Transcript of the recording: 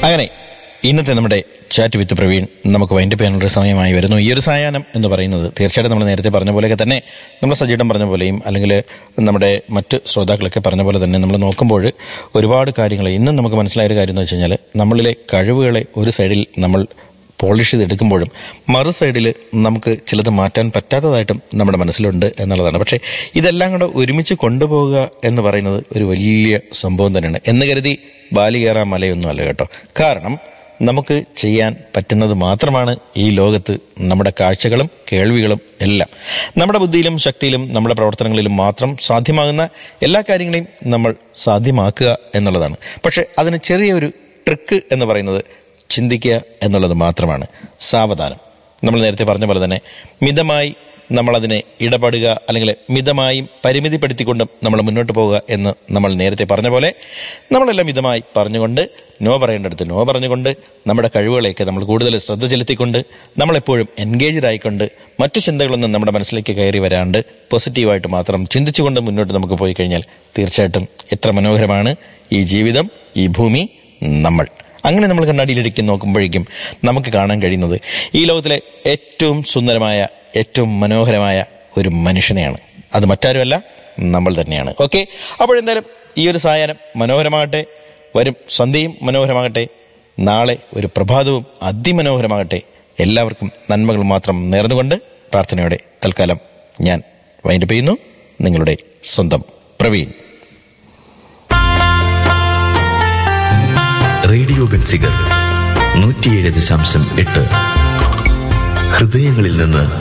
അങ്ങനെ ഇന്നത്തെ നമ്മുടെ ചാറ്റ് വിത്ത് പ്രവീൺ നമുക്ക് വൈൻഡ് ചെയ്യാനുള്ള സമയമായി വരുന്നു ഈ ഒരു സായാഹ്നം എന്ന് പറയുന്നത് തീർച്ചയായിട്ടും നമ്മൾ നേരത്തെ പറഞ്ഞ പോലെയൊക്കെ തന്നെ നമ്മൾ സജീടം പറഞ്ഞ പോലെയും അല്ലെങ്കിൽ നമ്മുടെ മറ്റ് ശ്രോതാക്കളൊക്കെ പറഞ്ഞ പോലെ തന്നെ നമ്മൾ നോക്കുമ്പോൾ ഒരുപാട് കാര്യങ്ങൾ ഇന്നും നമുക്ക് മനസ്സിലായ ഒരു കാര്യം എന്ന് വെച്ച് കഴിഞ്ഞാൽ നമ്മളിലെ കഴിവുകളെ ഒരു സൈഡിൽ നമ്മൾ പോളിഷ് ചെയ്തെടുക്കുമ്പോഴും മറു സൈഡിൽ നമുക്ക് ചിലത് മാറ്റാൻ പറ്റാത്തതായിട്ടും നമ്മുടെ മനസ്സിലുണ്ട് എന്നുള്ളതാണ് പക്ഷേ ഇതെല്ലാം കൂടെ ഒരുമിച്ച് കൊണ്ടുപോകുക എന്ന് പറയുന്നത് ഒരു വലിയ സംഭവം തന്നെയാണ് എന്ന് കരുതി ബാലി കയറാൻ മലയൊന്നും അല്ല കേട്ടോ കാരണം നമുക്ക് ചെയ്യാൻ പറ്റുന്നത് മാത്രമാണ് ഈ ലോകത്ത് നമ്മുടെ കാഴ്ചകളും കേൾവികളും എല്ലാം നമ്മുടെ ബുദ്ധിയിലും ശക്തിയിലും നമ്മുടെ പ്രവർത്തനങ്ങളിലും മാത്രം സാധ്യമാകുന്ന എല്ലാ കാര്യങ്ങളെയും നമ്മൾ സാധ്യമാക്കുക എന്നുള്ളതാണ് പക്ഷെ അതിന് ചെറിയൊരു ട്രിക്ക് എന്ന് പറയുന്നത് ചിന്തിക്കുക എന്നുള്ളത് മാത്രമാണ് സാവധാനം നമ്മൾ നേരത്തെ പറഞ്ഞ പോലെ തന്നെ മിതമായി നമ്മളതിനെ ഇടപെടുക അല്ലെങ്കിൽ മിതമായും പരിമിതിപ്പെടുത്തിക്കൊണ്ടും നമ്മൾ മുന്നോട്ട് പോവുക എന്ന് നമ്മൾ നേരത്തെ പറഞ്ഞ പോലെ നമ്മളെല്ലാം മിതമായി പറഞ്ഞുകൊണ്ട് നോ പറയേണ്ടടുത്ത് നോ പറഞ്ഞുകൊണ്ട് നമ്മുടെ കഴിവുകളെയൊക്കെ നമ്മൾ കൂടുതൽ ശ്രദ്ധ ചെലുത്തിക്കൊണ്ട് നമ്മളെപ്പോഴും എൻഗേജ്ഡ് ആയിക്കൊണ്ട് മറ്റു ചിന്തകളൊന്നും നമ്മുടെ മനസ്സിലേക്ക് കയറി വരാണ്ട് പോസിറ്റീവായിട്ട് മാത്രം ചിന്തിച്ചുകൊണ്ട് മുന്നോട്ട് നമുക്ക് പോയി കഴിഞ്ഞാൽ തീർച്ചയായിട്ടും എത്ര മനോഹരമാണ് ഈ ജീവിതം ഈ ഭൂമി നമ്മൾ അങ്ങനെ നമ്മൾ കണ്ണാടിയിലിടയ്ക്ക് നോക്കുമ്പോഴേക്കും നമുക്ക് കാണാൻ കഴിയുന്നത് ഈ ലോകത്തിലെ ഏറ്റവും സുന്ദരമായ ഏറ്റവും മനോഹരമായ ഒരു മനുഷ്യനെയാണ് അത് മറ്റാരുമല്ല നമ്മൾ തന്നെയാണ് ഓക്കെ അപ്പോഴെന്തായാലും ഈ ഒരു സായാഹ്നം മനോഹരമാകട്ടെ വരും സന്ധ്യയും മനോഹരമാകട്ടെ നാളെ ഒരു പ്രഭാതവും അതിമനോഹരമാകട്ടെ എല്ലാവർക്കും നന്മകൾ മാത്രം നേർന്നുകൊണ്ട് പ്രാർത്ഥനയോടെ തൽക്കാലം ഞാൻ വൈൻഡപ്പ് ചെയ്യുന്നു നിങ്ങളുടെ സ്വന്തം പ്രവീൺ റേഡിയോ ബെൻസിഗർ നൂറ്റിയേഴ് ദശാംശം എട്ട് ഹൃദയങ്ങളിൽ നിന്ന്